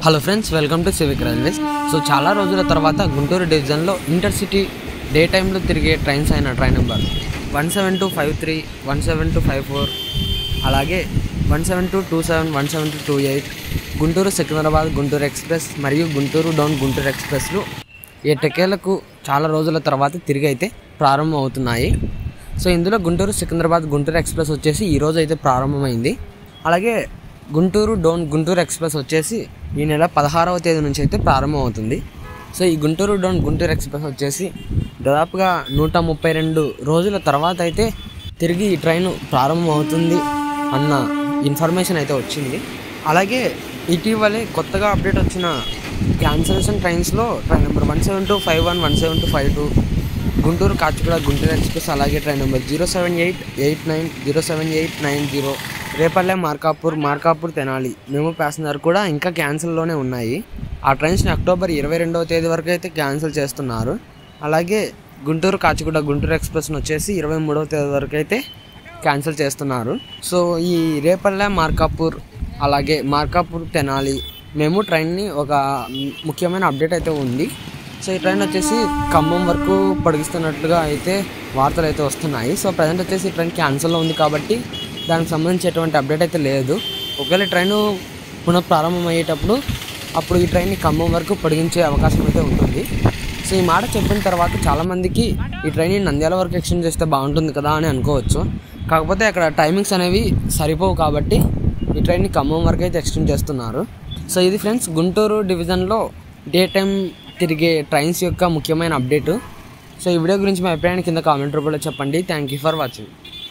hello friends welcome to civic railways so చాలా రోజుల తర్వాత గుంటూరు డివిజన్లో ఇంటర్సిటీ డే టైంలో తిరిగే ట్రైన్స్ అయిన train number one seven two five three one seven two five four అలాగే one seven two two seven one seven two two eight Guntur Secunderabad Guntur express మరియు Guntur down Guntur ఎక్స్ప్రెస్లు ఎట్టకేలకు చాలా రోజుల తర్వాత తిరిగి అయితే ప్రారంభం అవుతున్నాయి సో ఇందులో గుంటూరు సికింద్రాబాద్ గుంటూరు ఎక్స్ప్రెస్ వచ్చేసి ఈ రోజు అయితే ప్రారంభమైంది అలాగే గుంటూరు డౌన్ గుంటూరు ఎక్స్ప్రెస్ వచ్చేసి ఈ నెల పదహారవ తేదీ నుంచి అయితే ప్రారంభం అవుతుంది సో ఈ గుంటూరు డౌన్ గుంటూరు ఎక్స్ప్రెస్ వచ్చేసి దాదాపుగా నూట ముప్పై రెండు రోజుల తర్వాత అయితే తిరిగి ఈ ట్రైన్ ప్రారంభం అవుతుంది అన్న ఇన్ఫర్మేషన్ అయితే వచ్చింది అలాగే ఇటీవలే కొత్తగా అప్డేట్ వచ్చిన క్యాన్సలేషన్ ట్రైన్స్లో train number one seven two five one one seven two five two Guntur Kacheguda Guntur express అలాగే train number zero seven eight eight nine zero seven eight nine zero Repalle Markapur Markapur Tenali MEMU passenger కూడా ఇంకా క్యాన్సిల్లోనే ఉన్నాయి ఆ ట్రైన్స్ని అక్టోబర్ ఇరవై రెండవ తేదీ వరకు అయితే క్యాన్సిల్ చేస్తున్నారు అలాగే గుంటూరు కాచిగూడ గుంటూరు ఎక్స్ప్రెస్ని వచ్చేసి ఇరవై మూడవ తేదీ వరకు అయితే క్యాన్సిల్ చేస్తున్నారు సో ఈ రేపల్లె మార్కాపూర్ అలాగే మార్కాపూర్ తెనాలి మేము ట్రైన్ని ఒక ముఖ్యమైన అప్డేట్ అయితే ఉంది సో ఈ ట్రైన్ వచ్చేసి ఖమ్మం వరకు పొడిగిస్తున్నట్లుగా అయితే వార్తలు అయితే వస్తున్నాయి సో ప్రజెంట్ వచ్చేసి ఈ ట్రైన్ క్యాన్సిల్లో ఉంది కాబట్టి దానికి సంబంధించి ఎటువంటి అప్డేట్ అయితే లేదు ఒకవేళ ఈ ట్రైన్ పునః ప్రారంభం అయ్యేటప్పుడు అప్పుడు ఈ ట్రైన్ని ఖమ్మం వరకు పొడిగించే అవకాశం అయితే ఉంటుంది సో ఈ మాట చెప్పిన తర్వాత చాలామందికి ఈ ట్రైన్ నంద్యాల వరకు ఎక్స్టెండ్ చేస్తే బాగుంటుంది కదా అని అనుకోవచ్చు కాకపోతే అక్కడ టైమింగ్స్ అనేవి సరిపోవు కాబట్టి ఈ ట్రైన్ని ఖమ్మం వరకు అయితే ఎక్స్టెండ్ చేస్తున్నారు సో ఇది ఫ్రెండ్స్ గుంటూరు డివిజన్లో డే టైం తిరిగే ట్రైన్స్ యొక్క ముఖ్యమైన అప్డేట్ సో ఈ వీడియో గురించి మీ అభిప్రాయాన్ని కింద కామెంట్ రూపంలో చెప్పండి థ్యాంక్ యూ ఫర్ వాచింగ్